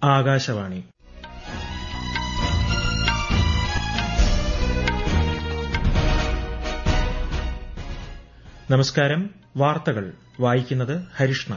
ആകാശവാണി നമസ്കാരം വാർത്തകൾ വായിക്കുന്നത് ഹരിഷ്ണ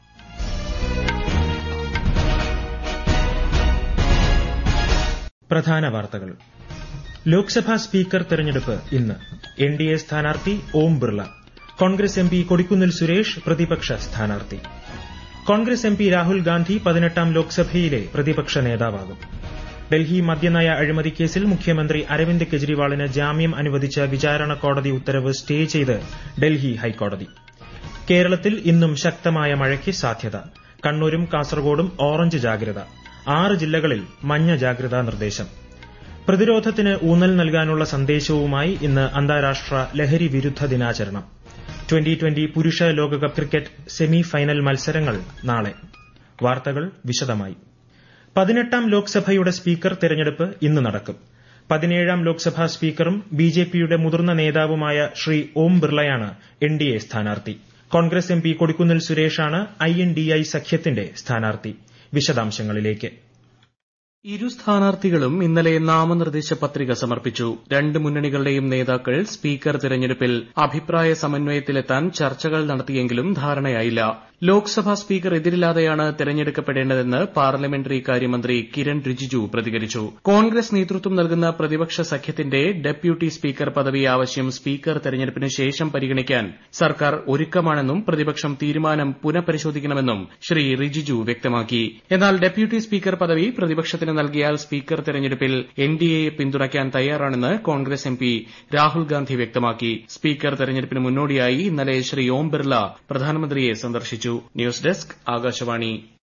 പ്രധാന വാർത്തകൾ ലോക്സഭാ സ്പീക്കർ തെരഞ്ഞെടുപ്പ് ഇന്ന് എൻ ഡി എ സ്ഥാനാർത്ഥി ഓം ബിർള കോൺഗ്രസ് എം പി കൊടിക്കുന്നിൽ സുരേഷ് പ്രതിപക്ഷ സ്ഥാനാർത്ഥി കോൺഗ്രസ് എം പി രാഹുൽ ഗാന്ധി പതിനെട്ടാം ലോക്സഭയിലെ പ്രതിപക്ഷ നേതാവാകും ഡൽഹി മദ്യനയ അഴിമതി കേസിൽ മുഖ്യമന്ത്രി അരവിന്ദ് കെജ്രിവാളിന് ജാമ്യം അനുവദിച്ച വിചാരണ കോടതി ഉത്തരവ് സ്റ്റേ ചെയ്ത് ഡൽഹി ഹൈക്കോടതി കേരളത്തിൽ ഇന്നും ശക്തമായ മഴയ്ക്ക് സാധ്യത കണ്ണൂരും കാസർഗോഡും ഓറഞ്ച് ജാഗ്രത ആറ് ജില്ലകളിൽ മഞ്ഞ ജാഗ്രതാ നിർദ്ദേശം പ്രതിരോധത്തിന് ഊന്നൽ നൽകാനുള്ള സന്ദേശവുമായി ഇന്ന് അന്താരാഷ്ട്ര ലഹരി വിരുദ്ധ ദിനാചരണം ട്വന്റി ട്വന്റി പുരുഷ ലോകകപ്പ് ക്രിക്കറ്റ് സെമി ഫൈനൽ മത്സരങ്ങൾ നാളെ വാർത്തകൾ വിശദമായി പതിനെട്ടാം ലോക്സഭയുടെ സ്പീക്കർ തെരഞ്ഞെടുപ്പ് ഇന്ന് നടക്കും പതിനേഴാം ലോക്സഭാ സ്പീക്കറും ബിജെപിയുടെ മുതിർന്ന നേതാവുമായ ശ്രീ ഓം ബിർളയാണ് എൻ ഡി എ സ്ഥാനാർത്ഥി കോൺഗ്രസ് എം പി കൊടിക്കുന്നിൽ സുരേഷാണ് ഐ എൻ ഡി ഐ സഖ്യത്തിന്റെ സ്ഥാനാർത്ഥി വിശദാംശങ്ങളിലേക്ക് ഇരു സ്ഥാനാർത്ഥികളും ഇന്നലെ നാമനിർദ്ദേശ പത്രിക സമർപ്പിച്ചു രണ്ട് മുന്നണികളുടെയും നേതാക്കൾ സ്പീക്കർ തിരഞ്ഞെടുപ്പിൽ അഭിപ്രായ സമന്വയത്തിലെത്താൻ ചർച്ചകൾ നടത്തിയെങ്കിലും ധാരണയായില്ല ലോക്സഭാ സ്പീക്കർ എതിരില്ലാതെയാണ് തെരഞ്ഞെടുക്കപ്പെടേണ്ടതെന്ന് പാർലമെന്ററി കാര്യമന്ത്രി കിരൺ റിജിജു പ്രതികരിച്ചു കോൺഗ്രസ് നേതൃത്വം നൽകുന്ന പ്രതിപക്ഷ സഖ്യത്തിന്റെ ഡെപ്യൂട്ടി സ്പീക്കർ പദവി ആവശ്യം സ്പീക്കർ തെരഞ്ഞെടുപ്പിന് ശേഷം പരിഗണിക്കാൻ സർക്കാർ ഒരുക്കമാണെന്നും പ്രതിപക്ഷം തീരുമാനം പുനഃപരിശോധിക്കണമെന്നും ശ്രീ റിജിജു വ്യക്തമാക്കി എന്നാൽ ഡെപ്യൂട്ടി സ്പീക്കർ പദവി പ്രതിപക്ഷത്തിന് നൽകിയാൽ സ്പീക്കർ തെരഞ്ഞെടുപ്പിൽ എൻ ഡി എയെ പിന്തുണയ്ക്കാൻ തയ്യാറാണെന്ന് കോൺഗ്രസ് എം പി രാഹുൽ ഗാന്ധി വ്യക്തമാക്കി സ്പീക്കർ തെരഞ്ഞെടുപ്പിന് മുന്നോടിയായി ഇന്നലെ ശ്രീ ഓം ബിർള പ്രധാനമന്ത്രിയെ സന്ദർശിച്ചു news desk Akashvani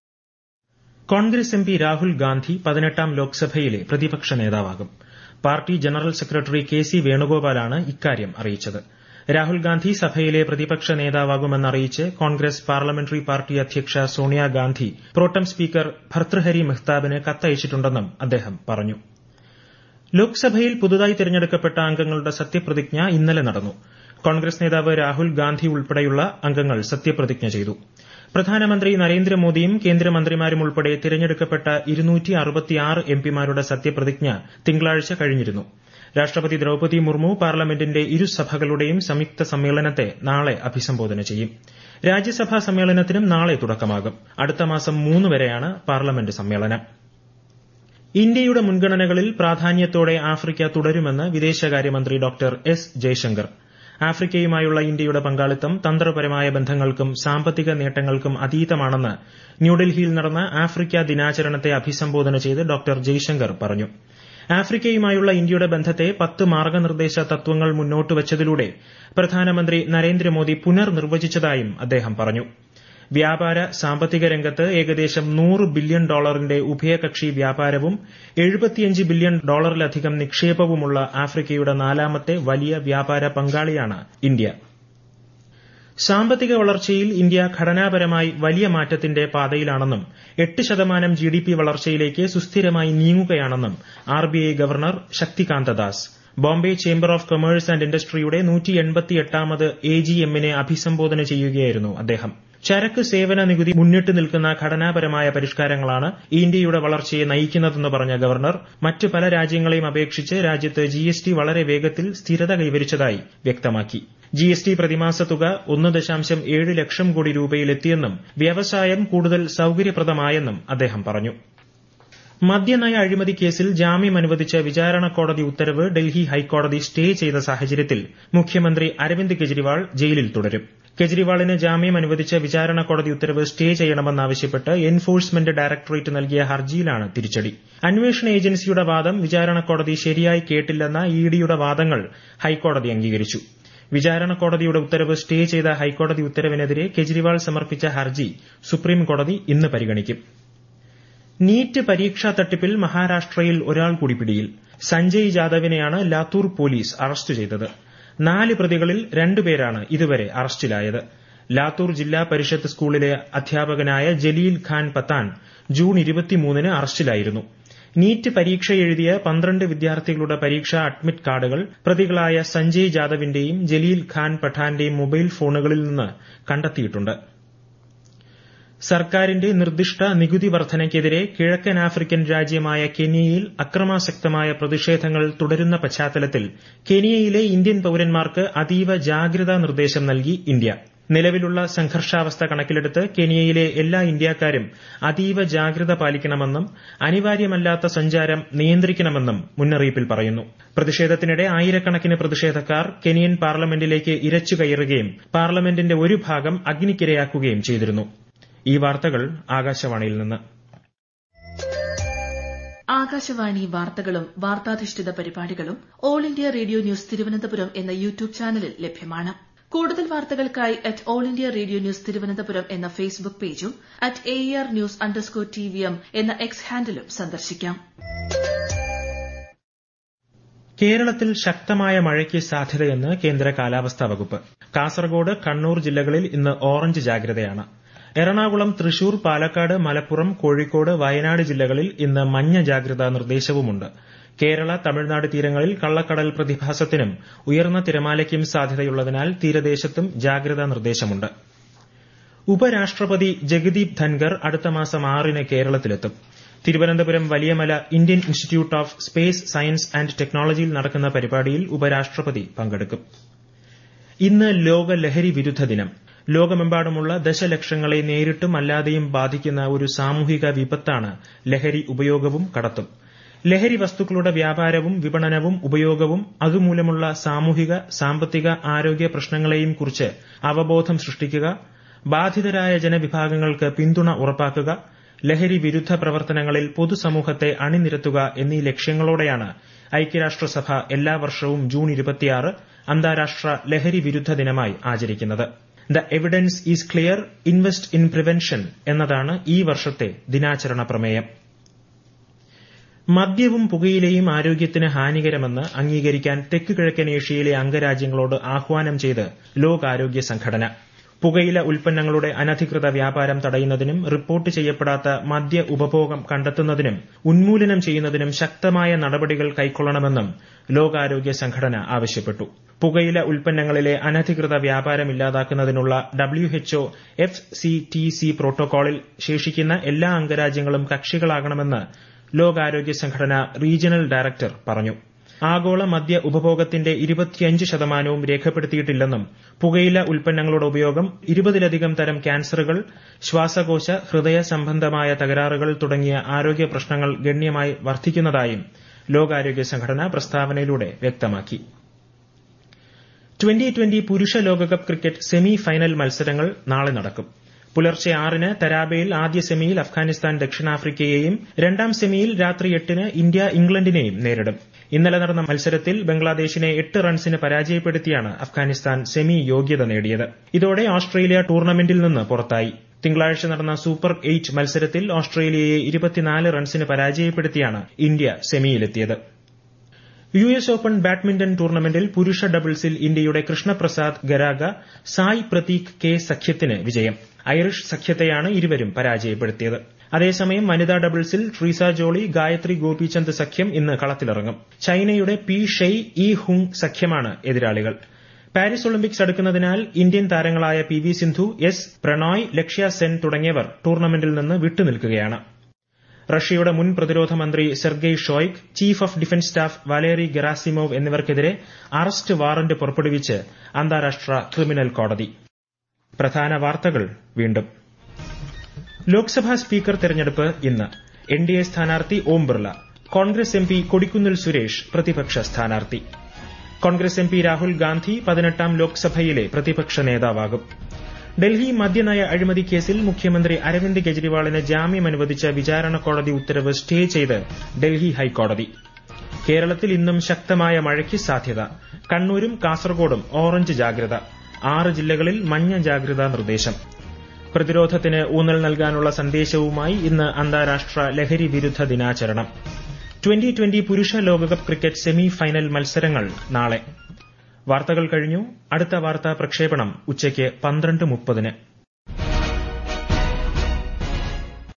Congress M P Rahul Gandhi പതിനെട്ടാം ലോക്സഭയിലെ പ്രതിപക്ഷ നേതാവാകും party general secretary K C വേണുഗോപാലാണ് ഇക്കാര്യം അറിയിച്ചത് രാഹുൽ ഗാന്ധി സഭയിലെ പ്രതിപക്ഷ നേതാവാകുമെന്നറിയിച്ച് കോൺഗ്രസ് പാർലമെന്ററി പാർട്ടി അധ്യക്ഷ സോണിയാഗാന്ധി പ്രോട്ടം സ്പീക്കർ ഭർത്തൃഹരി മെഹ്താബിന് കത്തയച്ചിട്ടുണ്ടെന്നും അദ്ദേഹം പറഞ്ഞു ലോക്സഭയിൽ പുതുതായി തിരഞ്ഞെടുക്കപ്പെട്ട അംഗങ്ങളുടെ സത്യപ്രതിജ്ഞ ഇന്നലെ നടന്നു കോൺഗ്രസ് നേതാവ് രാഹുൽ ഗാന്ധി ഉൾപ്പെടെയുള്ള അംഗങ്ങൾ സത്യപ്രതിജ്ഞ ചെയ്തു പ്രധാനമന്ത്രി നരേന്ദ്രമോദിയും കേന്ദ്രമന്ത്രിമാരും ഉൾപ്പെടെ തിരഞ്ഞെടുക്കപ്പെട്ട എംപിമാരുടെ സത്യപ്രതിജ്ഞ തിങ്കളാഴ്ച കഴിഞ്ഞിരുന്നു രാഷ്ട്രപതി ദ്രൌപതി മുർമു പാർലമെന്റിന്റെ ഇരുസഭകളുടെയും സംയുക്ത സമ്മേളനത്തെ നാളെ അഭിസംബോധന ചെയ്യും രാജ്യസഭാ സമ്മേളനത്തിനും നാളെ തുടക്കമാകും അടുത്ത മാസം മൂന്ന് വരെയാണ് പാർലമെന്റ് സമ്മേളനം ഇന്ത്യയുടെ മുൻഗണനകളിൽ പ്രാധാന്യത്തോടെ ആഫ്രിക്ക തുടരുമെന്ന് വിദേശകാര്യമന്ത്രി ഡോക്ടർ എസ് ജയശങ്കർ ആഫ്രിക്കയുമായുള്ള ഇന്ത്യയുടെ പങ്കാളിത്തം തന്ത്രപരമായ ബന്ധങ്ങൾക്കും സാമ്പത്തിക നേട്ടങ്ങൾക്കും അതീതമാണെന്ന് ന്യൂഡൽഹിയിൽ നടന്ന ആഫ്രിക്ക ദിനാചരണത്തെ അഭിസംബോധന ചെയ്ത് ഡോക്ടർ ജയ്ശങ്കർ പറഞ്ഞു ആഫ്രിക്കയുമായുള്ള ഇന്ത്യയുടെ ബന്ധത്തെ പത്ത് മാർഗനിർദ്ദേശ തത്വങ്ങൾ മുന്നോട്ട് വച്ചതിലൂടെ പ്രധാനമന്ത്രി നരേന്ദ്രമോദി പുനർനിർവചിച്ചതായും അദ്ദേഹം പറഞ്ഞു വ്യാപാര സാമ്പത്തിക രംഗത്ത് ഏകദേശം നൂറ് ബില്യൺ ഡോളറിന്റെ ഉഭയകക്ഷി വ്യാപാരവും എഴുപത്തിയഞ്ച് ബില്യൺ ഡോളറിലധികം നിക്ഷേപവുമുള്ള ആഫ്രിക്കയുടെ നാലാമത്തെ വലിയ വ്യാപാര പങ്കാളിയാണ് ഇന്ത്യ സാമ്പത്തിക വളർച്ചയിൽ ഇന്ത്യ ഘടനാപരമായി വലിയ മാറ്റത്തിന്റെ പാതയിലാണെന്നും എട്ട് ശതമാനം ജിഡിപി വളർച്ചയിലേക്ക് സുസ്ഥിരമായി നീങ്ങുകയാണെന്നും RBI governor Shaktikanta Das Bombay chamber of commerce and ഇൻഡസ്ട്രിയുടെ നൂറ്റി എൺപത്തിയെട്ടാമത് എ ജി എമ്മിനെ അഭിസംബോധന ചെയ്യുകയായിരുന്നു അദ്ദേഹം ചരക്ക് സേവന നികുതി മുന്നിട്ട് നിൽക്കുന്ന ഘടനാപരമായ പരിഷ്കാരങ്ങളാണ് ഇന്ത്യയുടെ വളർച്ചയെ നയിക്കുന്നതെന്ന് പറഞ്ഞ ഗവർണർ മറ്റ് പല രാജ്യങ്ങളെയും അപേക്ഷിച്ച് രാജ്യത്ത് ജിഎസ്ടി വളരെ വേഗത്തിൽ സ്ഥിരത കൈവരിച്ചതായി വ്യക്തമാക്കി ജിഎസ്ടി പ്രതിമാസ തുക ഒന്ന് ദശാംശം ഏഴ് ലക്ഷം കോടി രൂപയിലെത്തിയെന്നും വ്യവസായം കൂടുതൽ സൌകര്യപ്രദമായെന്നും അദ്ദേഹം പറഞ്ഞു മദ്യനയ അഴിമതി കേസിൽ ജാമ്യം അനുവദിച്ച വിചാരണ കോടതി ഉത്തരവ് ഡൽഹി ഹൈക്കോടതി സ്റ്റേ ചെയ്ത സാഹചര്യത്തിൽ മുഖ്യമന്ത്രി അരവിന്ദ് കെജ്രിവാൾ ജയിലിൽ തുടരും കെജ്രിവാളിന് ജാമ്യം അനുവദിച്ച വിചാരണ കോടതി ഉത്തരവ് സ്റ്റേ ചെയ്യണമെന്നാവശ്യപ്പെട്ട് എൻഫോഴ്സ്മെന്റ് ഡയറക്ടറേറ്റ് നൽകിയ ഹർജിയിലാണ് തിരിച്ചടി അന്വേഷണ ഏജൻസിയുടെ വാദം വിചാരണ കോടതി ശരിയായി കേട്ടില്ലെന്ന ഇഡിയുടെ വാദങ്ങൾ ഹൈക്കോടതി അംഗീകരിച്ചു വിചാരണ കോടതിയുടെ ഉത്തരവ് സ്റ്റേ ചെയ്ത ഹൈക്കോടതി ഉത്തരവിനെതിരെ കെജ്രിവാൾ സമർപ്പിച്ച ഹർജി സുപ്രീംകോടതി ഇന്ന് പരിഗണിക്കും നീറ്റ് പരീക്ഷാ തട്ടിപ്പിൽ മഹാരാഷ്ട്രയിൽ ഒരാൾ കൂടി പിടിയിൽ സഞ്ജയ് ജാദവിനെയാണ് ലാത്തൂർ പോലീസ് അറസ്റ്റ് ചെയ്തത് നാല് പ്രതികളിൽ രണ്ടുപേരാണ് ഇതുവരെ അറസ്റ്റിലായത് ലാത്തൂർ ജില്ലാ പരിഷത്ത് സ്കൂളിലെ അധ്യാപകനായ ജലീൽ ഖാൻ പത്താൻ ജൂൺ ഇരുപത്തിമൂന്നിന് അറസ്റ്റിലായിരുന്നു നീറ്റ് പരീക്ഷ എഴുതിയ പന്ത്രണ്ട് വിദ്യാർത്ഥികളുടെ പരീക്ഷാ അഡ്മിറ്റ് കാർഡുകൾ പ്രതികളായ സഞ്ജയ് ജാദവിന്റെയും ജലീൽ ഖാൻ പഠാന്റെയും മൊബൈൽ ഫോണുകളിൽ നിന്ന് കണ്ടെത്തിയിട്ടുണ്ട് സർക്കാരിന്റെ നിർദ്ദിഷ്ട നികുതി വർധനയ്ക്കെതിരെ കിഴക്കൻ ആഫ്രിക്കൻ രാജ്യമായ കെനിയയിൽ അക്രമാസക്തമായ പ്രതിഷേധങ്ങൾ തുടരുന്ന പശ്ചാത്തലത്തിൽ കെനിയയിലെ ഇന്ത്യൻ പൌരന്മാർക്ക് അതീവ ജാഗ്രതാ നിർദ്ദേശം നൽകി ഇന്ത്യ നിലവിലുള്ള സംഘർഷാവസ്ഥ കണക്കിലെടുത്ത് കെനിയയിലെ എല്ലാ ഇന്ത്യക്കാരും അതീവ ജാഗ്രത പാലിക്കണമെന്നും അനിവാര്യമല്ലാത്ത സഞ്ചാരം നിയന്ത്രിക്കണമെന്നും മുന്നറിയിപ്പിൽ പറയുന്നു പ്രതിഷേധത്തിനിടെ ആയിരക്കണക്കിന് പ്രതിഷേധക്കാർ കെനിയൻ പാർലമെന്റിലേക്ക് ഇരച്ചു കയറുകയും പാർലമെന്റിന്റെ ഒരു ഭാഗം അഗ്നിക്കിരയാക്കുകയും ചെയ്തിരുന്നു ഈ വാർത്തകൾ ആകാശവാണിയിൽ നിന്ന് ആകാശവാണി വാർത്തകളും വാർത്താധിഷ്ഠിത പരിപാടികളും all India radio news Thiruvananthapuram എന്ന യൂട്യൂബ് ചാനലിൽ ലഭ്യമാണ് കൂടുതൽ വാർത്തകൾക്കായി at all India radio news Thiruvananthapuram എന്ന ഫേസ്ബുക്ക് പേജും at A R news underscore T V M എന്ന എക്സ് ഹാൻഡിലും സന്ദർശിക്കാം കേരളത്തിൽ ശക്തമായ മഴയ്ക്ക് സാധ്യതയെന്ന് കേന്ദ്ര കാലാവസ്ഥാ വകുപ്പ് കാസർഗോഡ് കണ്ണൂർ ജില്ലകളിൽ ഇന്ന് ഓറഞ്ച് ജാഗ്രതയാണ് എറണാകുളം തൃശൂർ പാലക്കാട് മലപ്പുറം കോഴിക്കോട് വയനാട് ജില്ലകളിൽ ഇന്ന് മഞ്ഞ ജാഗ്രതാ നിർദ്ദേശവുമുണ്ട് കേരള തമിഴ്നാട് തീരങ്ങളിൽ കള്ളക്കടൽ പ്രതിഭാസത്തിനും ഉയർന്ന തിരമാലയ്ക്കും സാധ്യതയുള്ളതിനാൽ തീരദേശത്തും ജാഗ്രതാ നിർദ്ദേശമുണ്ട് ഉപരാഷ്ട്രപതി ജഗദീപ് ധൻകർ അടുത്ത മാസം ആറിന് കേരളത്തിലെത്തും Thiruvananthapuram Valiyamala Indian institute of space science and ടെക്നോളജിയിൽ നടക്കുന്ന പരിപാടിയിൽ ഉപരാഷ്ട്രപതി പങ്കെടുക്കും ഇന്ന് ലോക ലഹരി വിരുദ്ധ ദിനം ലോകമെമ്പാടുമുള്ള ദശലക്ഷങ്ങളെ നേരിട്ടും അല്ലാതെയും ബാധിക്കുന്ന ഒരു സാമൂഹിക വിപത്താണ് ലഹരി ഉപയോഗവും കടത്തും ലഹരി വസ്തുക്കളുടെ വ്യാപാരവും വിപണനവും ഉപയോഗവും അതുമൂലമുള്ള സാമൂഹിക സാമ്പത്തിക ആരോഗ്യ പ്രശ്നങ്ങളെയും കുറിച്ച് അവബോധം സൃഷ്ടിക്കുക ബാധിതരായ ജനവിഭാഗങ്ങൾക്ക് പിന്തുണ ഉറപ്പാക്കുക ലഹരി വിരുദ്ധ പ്രവർത്തനങ്ങളിൽ പൊതുസമൂഹത്തെ അണിനിരത്തുക എന്നീ ലക്ഷ്യങ്ങളോടെയാണ് ഐക്യരാഷ്ട്രസഭ എല്ലാ വർഷവും ജൂൺ ഇരുപത്തിയാറ് അന്താരാഷ്ട്ര ലഹരി വിരുദ്ധ ദിനമായി ആചരിക്കുന്നത് the evidence is clear invest in prevention എന്നതാണ് ഈ വർഷത്തെ ദിനാചരണ പ്രമേയം മദ്യവും പുകയിലയും ആരോഗ്യത്തിന് ഹാനികരമെന്ന് അംഗീകരിക്കാൻ തെക്ക് കിഴക്കൻ ഏഷ്യയിലെ അംഗരാജ്യങ്ങളോട് ആഹ്വാനം ചെയ്ത് ലോകാരോഗ്യ സംഘടന പുകയില ഉൽപ്പന്നങ്ങളുടെ അനധികൃത വ്യാപാരം തടയുന്നതിനും റിപ്പോർട്ട് ചെയ്യപ്പെടാത്ത മദ്യ ഉപഭോഗം കണ്ടെത്തുന്നതിനും ഉന്മൂലനം ചെയ്യുന്നതിനും ശക്തമായ നടപടികൾ കൈക്കൊള്ളണമെന്നും ലോകാരോഗ്യ സംഘടന ആവശ്യപ്പെട്ടു പുകയില ഉൽപ്പന്നങ്ങളിലെ അനധികൃത വ്യാപാരം ഇല്ലാതാക്കുന്നതിനുള്ള WHO F C T C പ്രോട്ടോകോളിൽ ശേഷിക്കുന്ന എല്ലാ അംഗരാജ്യങ്ങളും കക്ഷികളാകണമെന്ന് ലോകാരോഗ്യ സംഘടന റീജിയണൽ ഡയറക്ടർ പറഞ്ഞു ആഗോള മദ്യ ഉപഭോഗത്തിന്റെ ഇരുപത്തിയഞ്ച് ശതമാനവും രേഖപ്പെടുത്തിയിട്ടില്ലെന്നും പുകയില ഉൽപ്പന്നങ്ങളുടെ ഉപയോഗം ഇരുപതിലധികം തരം ക്യാൻസറുകൾ ശ്വാസകോശ ഹൃദയ സംബന്ധമായ തകരാറുകൾ തുടങ്ങിയ ആരോഗ്യ പ്രശ്നങ്ങൾ ഗണ്യമായി വർദ്ധിക്കുന്നതായും ലോകാരോഗ്യ സംഘടന പ്രസ്താവനയിലൂടെ വ്യക്തമാക്കി ട്വന്റി ട്വന്റി പുരുഷ ലോകകപ്പ് ക്രിക്കറ്റ് സെമി ഫൈനൽ മത്സരങ്ങൾ നാളെ നടക്കും പുലർച്ചെ ആറിന് തരാബയിൽ ആദ്യ സെമിയിൽ അഫ്ഗാനിസ്ഥാൻ ദക്ഷിണാഫ്രിക്കയെയും രണ്ടാം സെമിയിൽ രാത്രി എട്ടിന് ഇന്ത്യ ഇംഗ്ലണ്ടിനെയും നേരിടും ഇന്നലെ നടന്ന മത്സരത്തിൽ ബംഗ്ലാദേശിനെ എട്ട് റൺസിന് പരാജയപ്പെടുത്തിയാണ് അഫ്ഗാനിസ്ഥാൻ സെമി യോഗ്യത നേടിയത് ഇതോടെ ഓസ്ട്രേലിയ ടൂർണമെന്റിൽ നിന്ന് പുറത്തായി തിങ്കളാഴ്ച നടന്ന സൂപ്പർ എയ്റ്റ് മത്സരത്തിൽ ഓസ്ട്രേലിയയെ ഇരുപത്തിനാല് റൺസിന് പരാജയപ്പെടുത്തിയാണ് ഇന്ത്യ സെമിയിലെത്തിയത് യു എസ് ഓപ്പൺ ബാഡ്മിന്റൺ ടൂർണമെന്റിൽ പുരുഷ ഡബിൾസിൽ ഇന്ത്യയുടെ കൃഷ്ണപ്രസാദ് ഗരാഗ സായ് പ്രതീക് കെ സഖ്യത്തിന് വിജയം ഐറിഷ് സഖ്യത്തെയാണ് ഇരുവരും പരാജയപ്പെടുത്തിയത് അതേസമയം വനിതാ ഡബിൾസിൽ ട്രീസ ജോളി ഗായത്രി ഗോപിചന്ദ് സഖ്യം ഇന്ന് കളത്തിലിറങ്ങും ചൈനയുടെ പി ഷെയ് ഇ ഹുങ് സഖ്യമാണ് എതിരാളികൾ പാരീസ് ഒളിമ്പിക്സ് അടുക്കുന്നതിനാൽ ഇന്ത്യൻ താരങ്ങളായ P V Sindhu S Prannoy Lakshya Sen തുടങ്ങിയവർ ടൂർണമെന്റിൽ നിന്ന് വിട്ടുനിൽക്കുകയാണ് റഷ്യയുടെ മുൻ പ്രതിരോധ മന്ത്രി Sergei Shoigu chief of defence staff Valery Gerasimov എന്നിവർക്കെതിരെ അറസ്റ്റ് വാറന്റ് പുറപ്പെടുവിച്ച് അന്താരാഷ്ട്ര ക്രിമിനൽ കോടതി പ്രധാന വാർത്തകൾ വീണ്ടും ലോക്സഭാ സ്പീക്കർ തെരഞ്ഞെടുപ്പ് ഇന്ന് എൻ ഡി എ സ്ഥാനാർത്ഥി ഓം ബിർള കോൺഗ്രസ് എം പി കൊടിക്കുന്നിൽ സുരേഷ് പ്രതിപക്ഷ സ്ഥാനാർത്ഥി കോൺഗ്രസ് എം പി രാഹുൽ ഗാന്ധി പതിനെട്ടാം ലോക്സഭയിലെ പ്രതിപക്ഷ നേതാവാകും ഡൽഹി മദ്യനയ അഴിമതി കേസിൽ മുഖ്യമന്ത്രി അരവിന്ദ് കെജ്രിവാളിന് ജാമ്യം അനുവദിച്ച വിചാരണ കോടതി ഉത്തരവ് സ്റ്റേ ചെയ്ത് ഡൽഹി ഹൈക്കോടതി കേരളത്തിൽ ഇന്നും ശക്തമായ മഴയ്ക്ക് സാധ്യത കണ്ണൂരും കാസർഗോഡും ഓറഞ്ച് ജാഗ്രത ആറ് ജില്ലകളിൽ മഞ്ഞ ജാഗ്രതാ നിർദ്ദേശം പ്രതിരോധത്തിന് ഊന്നൽ നൽകാനുള്ള സന്ദേശവുമായി ഇന്ന് അന്താരാഷ്ട്ര ലഹരി വിരുദ്ധ ദിനാചരണം ട്വന്റി ട്വന്റി പുരുഷ ലോകകപ്പ് ക്രിക്കറ്റ് സെമി ഫൈനൽ മത്സരങ്ങൾ നാളെ വാർത്തകൾ കഴിഞ്ഞു അടുത്ത വാർത്താ പ്രക്ഷേപണം ഉച്ചയ്ക്ക് പന്ത്രണ്ട് മുപ്പതിന്